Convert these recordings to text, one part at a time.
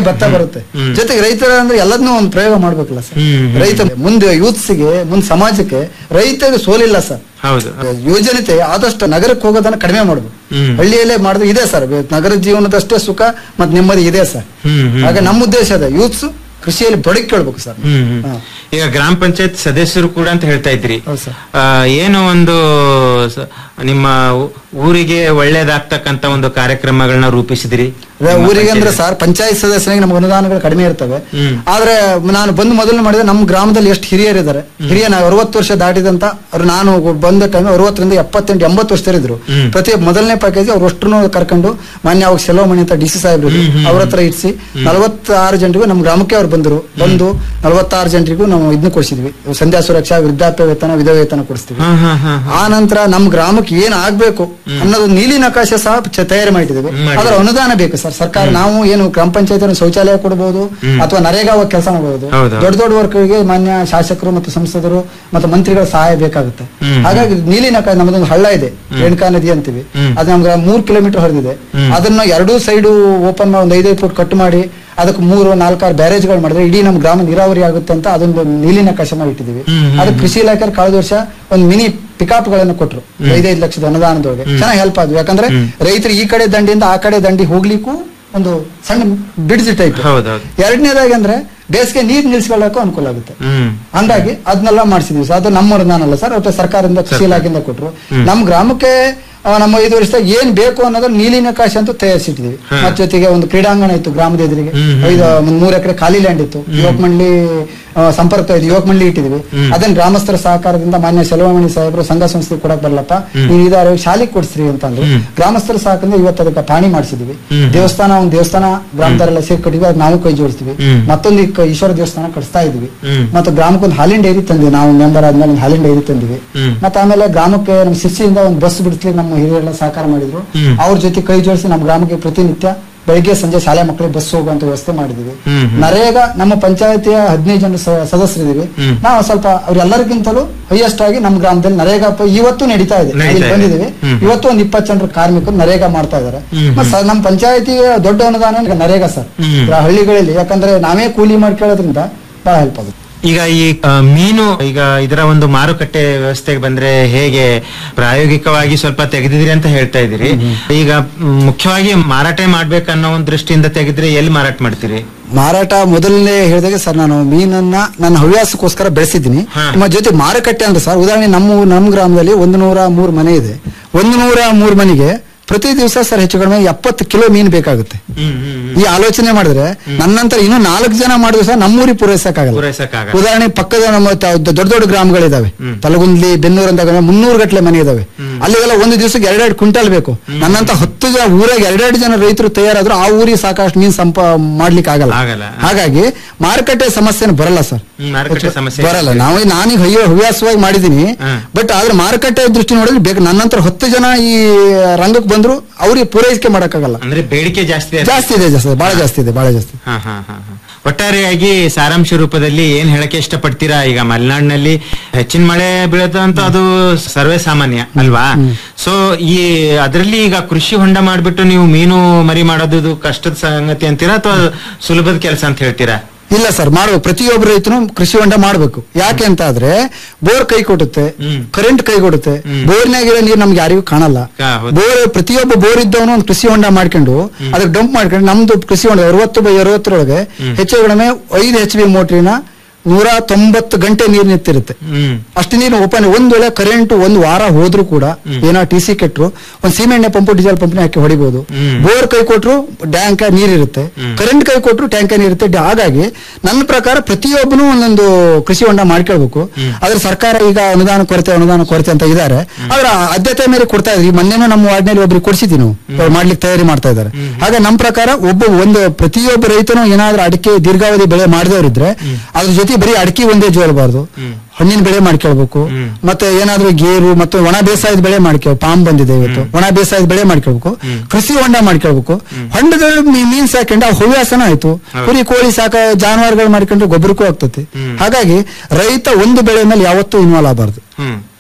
ಭತ್ತ ಬರುತ್ತೆ ಹ್ಮ್. ಜೊತೆಗೆ ರೈತರ ಅಂದ್ರೆ ಎಲ್ಲದನ್ನೂ ಒಂದು ಪ್ರಯೋಗ ಮಾಡ್ಬೇಕಲ್ಲ ಸರ್ ಹ್ಮ್, ಹ್ಮ್. ರೈತ ಮುಂದೆ ಯೂತ್ಸ್ಗೆ ಮುಂದೆ ಸಮಾಜಕ್ಕೆ ರೈತರಿಗೆ ಸೋಲಿಲ್ಲ ಸರ್ ಹೌದು ಯೋಜನತೆ ಆದಷ್ಟು ನಗರಕ್ಕೆ ಹೋಗೋದನ್ನ ಕಡಿಮೆ ಮಾಡ್ಬೇಕು ಹ್ಮ್. ಹಳ್ಳಿಯಲ್ಲೇ ಮಾಡಿದ್ರೆ ಇದೆ ಸರ್ ನಗರ ಜೀವನದಷ್ಟೇ ಸುಖ ಮತ್ತೆ ನೆಮ್ಮದಿ ಇದೆ ಸರ್ ಹ್ಮ್, ಹ್ಮ್. ಹಾಗೆ ನಮ್ಮ ಉದ್ದೇಶ ಅದೇ ಯೂತ್ಸ್ ಕೃಷಿಯಲ್ಲಿ ಬದುಕೇಳ್ಬೇಕು ಸರ್ ಹ್ಮ್ ಹ್ಮ್. ಹಾ. ಈಗ ಗ್ರಾಮ ಪಂಚಾಯತ್ ಸದಸ್ಯರು ಕೂಡ ಅಂತ ಹೇಳ್ತಾ ಇದ್ರಿ ಹೌದು ಸರ್. ಆ, ಏನು ಒಂದು ಸ- ನಿಮ್ಮ ಊ- ಊರಿಗೆ ಒಳ್ಳೇದಾಗ್ತಕ್ಕಂತ ಒಂದು ಕಾರ್ಯಕ್ರಮಗಳನ್ನ ರೂಪಿಸಿದ್ರಿ ಅದೇ ನಿಮ್ಮ ಊರಿಗೆ ಅಂದ್ರೆ ಪಂಚಾಯತ್? ಸರ್ ಪಂಚಾಯತ್ ಸದಸ್ಯರಿಗೆ ನಮ್ಗೆ ಅನುದಾನಗಳು ಕಡಿಮೆ ಇರ್ತವೆ ಹ್ಮ್. ಆದ್ರೆ ನಾನು ಬಂದು ಮೊದಲು ಮಾಡಿದ್ರೆ ನಮ್ಮ ಗ್ರಾಮದಲ್ಲಿ ಎಷ್ಟು ಹಿರಿಯರಿದ್ದಾರೆ ಹಿರಿಯ ನಾವು ಅರವತ್ತು ವರ್ಷ ದಾಟಿದಂತ ಅವ್ರು ನಾನು ಬಂದ ಟೈಮ್ ಅರವತ್ತರಿಂದ ಎಪ್ಪತ್ತೆಂಟು ಎಂಬತ್ತು ವರ್ಷದರಿದ್ರು ಹ್ಮ್. ಪ್ರತಿ ಮೊದಲನೇ ಪ್ಯಾಕೇಜ್ ಅವ್ರು ಅಷ್ಟು ಕರ್ಕೊಂಡು ಮಾನ್ಯ ಅವಾಗ ಸೆಲವಮಣಿ ಅಂತ ಡಿ ಸಿ ಸಾಹೇಬ್ರು ಹ್ಮ್, ಹ್ಮ್. ಅವ್ರ ಹತ್ರ ಇರಿಸಿ ನಲವತ್ತಾರು ಜನರಿಗೂ ನಮ್ಮ ಗ್ರಾಮಕ್ಕೆ ಅವ್ರು ಬಂದರು ಬಂದು ನಲವತ್ತಾರು ಜನರಿಗೂ ನಾವು ಇದನ್ನ ಕೊಡಿಸಿದ್ವಿ ಸಂಧ್ಯಾ ಸುರಕ್ಷಾ ವೃದ್ಧಾಪ್ಯ ವೇತನ ವಿಧವ ವೇತನ ಕೊಡಿಸ್ತೀವಿ ಹಾ ಹಾ ಹಾ ಹಾ. ಆ ನಂತರ ನಮ್ಮ ಗ್ರಾಮಕ್ಕೆ ಏನ್ ಆಗ್ಬೇಕು ಅನ್ನೋದು ನೀಲಿ ನಕಾಶೆ ಸಹ ಚ- ತಯಾರಿ ಮಾಡಿದ್ದೀವಿ ಹ್ಮ್, ಮಾಡಿದ್ದೀವಿ. ಅದರ ಅನುದಾನ ಬೇಕು ಸರ್ ಸರ್ಕಾರ ನಾವು ಏನು ಗ್ರಾಮ ಪಂಚಾಯತ್ ಶೌಚಾಲಯ ಕೊಡಬಹುದು ಹ್ಮ್. ಅಥವಾ ನರೇಗಾ ಕೆಲಸ ಮಾಡಬಹುದು ಹೌದು. ದೊಡ್ಡ ದೊಡ್ಡ ವರ್ಕ್ಗಳಿಗೆ ಮಾನ್ಯ ಶಾಸಕರು ಮತ್ತು ಸಂಸದರು ಮತ್ತು ಮಂತ್ರಿಗಳ ಸಹಾಯ ಬೇಕಾಗುತ್ತೆ ಹ್ಮ್. ಹಾಗಾಗಿ ನೀಲಿ ನಕಾಶೆ ನಮ್ಮದೊಂದು ಹಳ್ಳ ಇದೆ ರೇಣುಕಾ ನದಿ ಅಂತೀವಿ ಹ್ಮ್. ಅದು ನಮ್ಗೆ ಮೂರ್ ಕಿಲೋಮೀಟರ್ ಹರಿದಿದೆ ಹ್ಮ್. ಅದನ್ನ ಎರಡೂ ಸೈಡು ಓಪನ್ ಮಾಡಿ ಒಂದು ಐದೈದು ಫುಟ್ ಕಟ್ ಮಾಡಿ ಅದಕ್ಕೆ ಮೂರು ನಾಲ್ಕಾರು ಬ್ಯಾರೇಜ್ಗಳು ಮಾಡಿದ್ರೆ ಇಡೀ ನಮ್ಮ ಗ್ರಾಮ ನೀರಾವರಿ ಆಗುತ್ತೆ ಅಂತ ಅದೊಂದು ನೀಲಿ ನಕಾಶೆ ಮಾಡಿ ಇಟ್ಟಿದ್ದೀವಿ ಹ್ಮ್, ಹ್ಮ್, ಅದಕ್ಕೆ ಕೃಷಿ ಇಲಾಖೆ ಕಳೆದ ವರ್ಷ ಒಂದು ಮಿನಿ ಪಿಕಪ್ ಗಳನ್ನ ಕೊಟ್ರು ಐದೈದು ಲಕ್ಷದ ಅನುದಾನದೊಳಗೆ ಚೆನ್ನಾಗಿ ಹೆಲ್ಪ್ ಆದ್ವು ಯಾಕಂದ್ರೆ ರೈತರು ಈ ಕಡೆ ದಂಡಿಯಿಂದ ಆ ಕಡೆ ದಂಡಿ ಹೋಗ್ಲಿಕ್ಕೂ ಒಂದು ಸಣ್ಣ ಬಿಡ್ಜ್ ಟೈಪ್ ಹೌದೌದು ಎರಡನೇದಾಗಿ ಅಂದ್ರೆ ಬೇಸಿಗೆ ನೀರ್ ನಿಲ್ಸ್ಕೊಳ್ಳೋಕ್ಕೂ ಅನುಕೂಲ ಆಗುತ್ತೆ ಹ್ಮ್ ಹಂಗಾಗಿ ಅದನ್ನೆಲ್ಲ ಮಾಡಿಸಿದ್ವಿ ಸರ್ ಅದು ನಮ್ಮ ಅನುದಾನ ಅಲ್ಲ ಸರ್ ಅಥವಾ ಸರ್ಕಾರದಿಂದ ಕೃಷಿ ಇಲಾಖೆಯಿಂದ ಕೊಟ್ರು ನಮ್ಮ ಗ್ರಾಮಕ್ಕೆ ಆ, ನಮ್ಮ ಐದು ವರ್ಷದಾಗ ಏನ್ ಬೇಕು ಅನ್ನೋದ್ರ ನೀಲಿ ನಕಾಶೆ ಅಂತ ತಯಾರಿಸಿಟ್ಟಿದ್ವಿ ಹಾ. ಮತ್ತ ಜೊತೆಗೆ ಒಂದು ಕ್ರೀಡಾಂಗಣ ಇತ್ತು ಗ್ರಾಮದ ಎದುರಿಗೆ ಹ್ಮ್, ಹ್ಮ್. ಐದು ಒಂದ್ ಮೂರ್ ಎಕರೆ ಖಾಲಿ ಲ್ಯಾಂಡ್ ಇತ್ತು ಯುವಕ ಮಂಡಳಿ ಆ, ಸಂಪರ್ಕ ಇದೆ ಯುವಕ ಮಂಡಳಿ ಇಟ್ಟಿದ್ವಿ ಹ್ಮ್. ಅದನ್ನ ಗ್ರಾಮಸ್ಥರ ಸಹಕಾರದಿಂದ ಮಾನ್ಯ ಸೆಲವಮಣಿ ಸಾಹೇಬರು ಸಂಘ ಸಂಸ್ಥೆ ಕೊಡಕ್ ಬರಲ್ಲಪ್ಪ ನೀವು ಇದಾರೆ ಶಾಲೆ ಕೊಡಿಸ್ರಿ ಅಂತಂದ್ರು ಹ್ಮ್. ಗ್ರಾಮಸ್ಥರ ಸಹಕಾರದಿಂದ ಇವತ್ತು ಅದಕ್ಕೆ ಪಾಣಿ ಮಾಡಿಸಿದ್ವಿ ಹ್ಮ್. ದೇವಸ್ಥಾನ ಒಂದು ದೇವಸ್ಥಾನ ಗ್ರಾಮದವರೆಲ್ಲ ಸೇರಿ ಕಟ್ಟಿದ್ವಿ ಅದು ನಾವು ಕೈ ಜೋಡಿಸ್ತೀವಿ ಹ್ಮ್. ಮತ್ತೊಂದು ಈ ಕ- ಈಶ್ವರ ದೇವಸ್ಥಾನ ಕಟ್ಸ್ತಾ ಇದೀವಿ ಹ್ಮ್. ಮತ್ತು ಗ್ರಾಮಕ್ಕೆ ಒಂದು ಹಾಲಿನ ಡೈರಿ ತಂದ್ವಿ ನಾವು ಮೆಂಬರ್ ಆದ್ಮೇಲೆ ಒಂದು ಹಾಲಿನ ಡೈರಿ ತಂದಿವಿ ಹ್ಮ್. ಮತ್ತೆ ಆಮೇಲೆ ಗ್ರಾಮಕ್ಕೆ ನಮ್ಮ ಶಿರ್ಸಿಯಿಂದ ಒಂದು ಬಸ್ ಬಿಡಿಸ್ಲಿಕ್ಕೆ ನಮ್ಮ ಹಿರಿಯರೆಲ್ಲ ಸಹಕಾರ ಮಾಡಿದ್ರು ಹ್ಮ್. ಅವ್ರ ಜೊತೆ ಕೈ ಜೋಡಿಸಿ ನಮ್ಮ ಗ್ರಾಮಕ್ಕೆ ಪ್ರತಿನಿತ್ಯ ಬೆಳಿಗ್ಗೆ ಸಂಜೆ ಶಾಲೆ ಮಕ್ಕಳಿಗೆ ಬಸ್ ಹೋಗುವಂತ ವ್ಯವಸ್ಥೆ ಮಾಡಿದ್ವಿ ಹ್ಮ್, ಹ್ಮ್. ನರೇಗಾ ನಮ್ಮ ಪಂಚಾಯತಿಯ ಹದಿನೈದು ಜನ ಸ- ಸದಸ್ಯರಿದ್ದೀವಿ ಹ್ಮ್. ನಾವು ಸ್ವಲ್ಪ ಅವ್ರೆಲ್ಲರಿಗಿಂತಲೂ ಹೈಯೆಸ್ಟ್ ಆಗಿ ನಮ್ಮ ಗ್ರಾಮದಲ್ಲಿ ನರೇಗಾ ಪ- ಇವತ್ತು ನಡೀತಾ ಇದೆ ನಡೀತಾ ಇಲ್ಲಿ ಇದೆ. ಬಂದಿದ್ದೀವಿ ಹ್ಮ್. ಇವತ್ತು ಒಂದು ಇಪ್ಪತ್ತು ಜನರು ಕಾರ್ಮಿಕರು ನರೇಗಾ ಮಾಡ್ತಾ ಇದ್ದಾರೆ ಹ್ಮ್, ಮತ್ತೆ ಸ- ನಮ್ಮ ಪಂಚಾಯತಿಯ ದೊಡ್ಡ ಅನುದಾನ ಈಗ ನರೇಗಾ ಸರ್ ಹ್ಮ್. ಆ ಹಳ್ಳಿಗಳಲ್ಲಿ ಯಾಕಂದ್ರೆ ನಾವೇ ಕೂಲಿ ಮಾಡ್ಕೊಳ್ಳೋದ್ರಿಂದ ಬಹಳ ಹೆಲ್ಪ್ ಆಗುತ್ತೆ ಈಗ ಈ ಆ, ಮೀನು ಈಗ ಇದರ ಒಂದು ಮಾರುಕಟ್ಟೆ ವ್ಯವಸ್ಥೆಗೆ ಬಂದ್ರೆ ಹೇಗೆ ಪ್ರಾಯೋಗಿಕವಾಗಿ ಸ್ವಲ್ಪ ತೆಗೆದಿದ್ರಿ ಅಂತ ಹೇಳ್ತಾ ಇದ್ದೀರಿ ಈಗ ಮ್, ಮುಖ್ಯವಾಗಿ ಮಾರಾಟ ಮಾಡ್ಬೇಕನ್ನೋ ಒಂದು ದೃಷ್ಟಿಯಿಂದ ತೆಗೆದ್ರೆ ಎಲ್ಲಿ ಮಾರಾಟ ಮಾಡ್ತೀರಿ ಮಾರಾಟ ಮೊದಲನೇ ಹೇಳಿದಾಗ ಸರ್ ನಾನು ಮೀನನ್ನ ನನ್ನ ಹವ್ಯಾಸಕ್ಕೋಸ್ಕರ ಬೆಳೆಸಿದ್ದೀನಿ ಹಾ. ನಿಮ್ಮ ಜೊತೆ ಮಾರುಕಟ್ಟೆ ಅಂದ್ರೆ ಸರ್ ಉದಾಹರಣೆ ನಮ್ಮ ನಮ್ಮ ಗ್ರಾಮದಲ್ಲಿ ಒಂದು ನೂರ ಮೂರು ಮನೆ ಇದೆ ಒಂದು ನೂರ ಮೂರು ಮನೆಗೆ ಪ್ರತಿ ದಿವಸ ಸರ್ ಹೆಚ್ಚು ಕಡಿಮೆ ಎಪ್ಪತ್ತು ಕಿಲೋ ಮೀನು ಬೇಕಾಗುತ್ತೆ ಹ್ಮ್ ಹ್ಮ್ ಈ ಆಲೋಚನೆ ಮಾಡಿದ್ರೆ ನನ್ನಂತರ ಇನ್ನೂ ನಾಲ್ಕು ಜನ ಮಾಡಿದ್ರು ಸಹ ನಮ್ಮೂರಿಗೆ ಪೂರೈಸಕ್ಕಾಗಲ್ಲ ಪೂರೈಸಕ್ಕಾಗಲ್ಲ. ಉದಾಹರಣೆ ಪಕ್ಕದ ನಮ್ಮ ತ- ದೊಡ್ಡ ದೊಡ್ಡ ಗ್ರಾಮಗಳಿದಾವೆ ತಲಗುಂದ್ಲಿ ಬೆನ್ನೂರು ಅಂತ ಮುನ್ನೂರು ಗಟ್ಟಲೆ ಮನೆ ಇದಾವೆ ಅಲ್ಲಿಗೆಲ್ಲ ಒಂದು ದಿವಸಕ್ಕೆ ಎರಡೆರಡು ಕ್ವಿಂಟಲ್ ಬೇಕು ನನ್ನಂತ ಹತ್ತು ಜನ ಊರಾಗ ಎರಡೆರಡು ಜನ ರೈತರು ತಯಾರಾದ್ರು ಆ ಊರಿಗೆ ಸಾಕಷ್ಟು ಮೀನು ಸಂಪ ಮಾಡ್ಲಿಕ್ಕೆ ಆಗಲ್ಲ ಆಗಲ್ಲ. ಹಾಗಾಗಿ ಮಾರುಕಟ್ಟೆ ಸಮಸ್ಯೆ ಬರಲ್ಲ ಸರ್ ಹ್ಮ್, ಮಾರುಕಟ್ಟೆ ಸಮಸ್ಯೆ ಬರಲ್ಲ ನಾವು ನಾನೀಗ ಹಯ್ಯೋ ಹವ್ಯಾಸವಾಗಿ ಮಾಡಿದೀನಿ ಹಾ. ಬಟ್ ಆದ್ರೆ ಮಾರುಕಟ್ಟೆ ದೃಷ್ಟಿ ನೋಡಿದ್ರೆ ಬೇಕು ನನ್ನಂತರ ಹತ್ತು ಜನ ಈ ರಂಗಕ್ಕೆ ಬಂದ್ರು ಅವ್ರಿಗೆ ಪೂರೈಕೆ ಮಾಡಕ್ಕಾಗಲ್ಲ ಅಂದ್ರೆ ಬೇಡಿಕೆ ಜಾಸ್ತಿ ಇದೆ. ಜಾಸ್ತಿ ಇದೆ ಜಾಸ್ತಿ ಬಹಳ ಜಾಸ್ತಿ ಇದೆ ಬಹಳ ಜಾಸ್ತಿ ಹಾ, ಹಾ, ಹಾ, ಹಾ. ಒಟ್ಟಾರೆಯಾಗಿ ಸಾರಾಂಶ ರೂಪದಲ್ಲಿ ಏನ್ ಹೇಳಕ್ಕೆ ಇಷ್ಟಪಡ್ತೀರಾ ಈಗ ಮಲೆನಾಡಿನಲ್ಲಿ ಹೆಚ್ಚಿನ ಮಳೆ ಬೀಳೋದಂತ ಅದು ಸರ್ವೇ ಸಾಮಾನ್ಯ ಅಲ್ವಾ ಸೊ ಈ ಅದರಲ್ಲಿ ಈಗ ಕೃಷಿ ಹೊಂಡ ಮಾಡ್ಬಿಟ್ಟು ನೀವು ಮೀನು ಮರಿ ಮಾಡೋದು ಇದು ಕಷ್ಟದ ಸಂಗತಿ ಅಂತೀರಾ ಅಥವಾ ಸುಲಭದ ಕೆಲಸ ಅಂತ ಹೇಳ್ತೀರಾ ಇಲ್ಲ ಸರ್ ಮಾಡ್ಬೇಕು ಪ್ರತಿಯೊಬ್ಬ ರೈತನು ಕೃಷಿ ಹೊಂಡ ಮಾಡ್ಬೇಕು ಯಾಕೆ ಅಂತ ಆದ್ರೆ ಬೋರ್ ಕೈ ಕೊಡುತ್ತೆ ಹ್ಮ್. ಕರೆಂಟ್ ಕೈ ಕೊಡುತ್ತೆ ಹ್ಮ್. ಬೋರ್ನಾಗಿರೋ ನೀರು ನಮ್ಗೆ ಯಾರಿಗೂ ಕಾಣಲ್ಲ ಹಾ, ಹೌದು. ಬೋರ್ ಪ್ರತಿಯೊಬ್ಬ ಬೋರ್ ಇದ್ದವನು ಒಂದು ಕೃಷಿ ಹೊಂಡ ಮಾಡ್ಕೊಂಡು ಅದಕ್ಕೆ ಡಂಪ್ ಮಾಡ್ಕೊಂಡು ನಮ್ದು ಕೃಷಿ ಹೊಂಡ ಅರವತ್ತು ಬೈ ಅರವತ್ತರೊಳಗೆ ಹೆಚ್ಚು ಕಡಿಮೆ ಐದು ಎಚ್ ಬಿ ಮೋಟ್ರಿನ ನೂರ ತೊಂಬತ್ತು ಗಂಟೆ ನೀರು ನಿಂತಿರುತ್ತೆ ಹ್ಮ್ ಅಷ್ಟು ನೀರು ಓಪನ್ ಒಂದ್ ವೇಳೆ ಕರೆಂಟ್ ಒಂದ್ ವಾರ ಹೋದ್ರೂ ಕೂಡ ಏನೋ ಟಿ ಸಿ ಕೆಟ್ಟರು ಒಂದ್ ಸಿಮೆಂಟ್ ಪಂಪ್ ಡೀಸೆಲ್ ಪಂಪ್ ಹಾಕಿ ಹೊಡಿಬಹುದು ಹ್ಮ್. ಬೋರ್ ಕೈ ಕೊಟ್ರು ಟ್ಯಾಂಕ್ ನೀರಿರುತ್ತೆ ಕರೆಂಟ್ ಕೈ ಕೊಟ್ರು ಟ್ಯಾಂಕ್ ನೀರಿರುತ್ತೆ ಡ- ಹಾಗಾಗಿ ನನ್ನ ಪ್ರಕಾರ ಪ್ರತಿಯೊಬ್ಬನು ಒಂದೊಂದು ಕೃಷಿ ಹೊಂಡ ಮಾಡ್ಕೊಳ್ಬೇಕು ಆದ್ರೆ ಸರ್ಕಾರ ಈಗ ಅನುದಾನ ಕೊರತೆ ಅನುದಾನ ಕೊರತೆ ಅಂತ ಇದ್ದಾರೆ ಆದ್ರೆ ಆದ್ಯತೆ ಮೇಲೆ ಕೊಡ್ತಾ ಇದ್ರಿ ಮೊನ್ನೆನೂ ನಮ್ಮ ವಾರ್ಡ್ನಲ್ಲಿ ಒಬ್ರಿಗೆ ಕೊಡಿಸಿದ್ವಿ ನಾವು ಅವ್ರು ಮಾಡ್ಲಿಕ್ಕೆ ತಯಾರಿ ಮಾಡ್ತಾ ಇದ್ದಾರೆ ಹಾಗೆ ನಮ್ಮ ಪ್ರಕಾರ ಒಬ್ಬ ಒಂದು ಪ್ರತಿಯೊಬ್ಬ ರೈತನು ಏನಾದ್ರೂ ಅಡಿಕೆ ದೀರ್ಘಾವಧಿ ಬೆಳೆ ಮಾಡಿದವರಿದ್ರೆ ಅದ್ರ ಜೊತೆ ಬರೀ ಅಡಿಕೆ ಒಂದೇ ಜೋಲ್ಬಾರ್ದು ಹಣ್ಣಿನ ಬೆಳೆ ಮಾಡ್ಕೊಳ್ಬೇಕು ಮತ್ತೆ ಏನಾದ್ರೂ ಗೇರು ಮತ್ತು ಒಣ ಬೇಸಾಯದ ಬೆಳೆ ಮಾಡ್ಕೊ ಪಾಮ್ ಬಂದಿದೆ ಇವತ್ತು ಒಣ ಬೇಸಾಯದ ಬೆಳೆ ಮಾಡ್ಕೊಳ್ಬೇಕು ಕೃಷಿ ಹೊಂಡ ಮಾಡ್ಕೊಳ್ಬೇಕು ಹೊಂಡದಲ್ಲಿ ಮೀ- ಮೀನ್ ಸಾಕೊಂಡು ಆ ಹವ್ಯಾಸನ ಆಯ್ತು ಕುರಿ ಕೋಳಿ ಸಾಕ ಜಾನುವಾರುಗಳು ಮಾಡ್ಕೊಂಡ್ರೆ ಗೊಬ್ಬರಕ್ಕೂ ಆಗ್ತತಿ ಹಾಗಾಗಿ ರೈತ ಒಂದು ಬೆಳೆ ಮೇಲೆ ಯಾವತ್ತೂ ಇನ್ವಾಲ್ವ್ ಆಗಬಾರ್ದು ಹ್ಮ್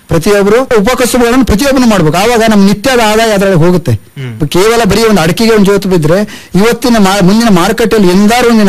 ಪ್ರತಿಯೊಬ್ಬರು ಉಪಕಸುಬುಗಳನ್ನು ಪ್ರತಿಯೊಬ್ಬನು ಮಾಡ್ಬೇಕು ಆವಾಗ ನಮ್ಮ ನಿತ್ಯದ ಆದಾಯ ಅದರೊಳಗೆ ಹೋಗುತ್ತೆ ಹ್ಮ್. ಕೇವಲ ಬರೀ ಒಂದು ಅಡಕೆಗೆ ಒಂದು ಜೋತು ಬಿದ್ರೆ ಇವತ್ತಿನ ಮಾ- ಮುಂದಿನ ಮಾರುಕಟ್ಟೆಯಲ್ಲಿ ಎಂದಾರು ಒಂದು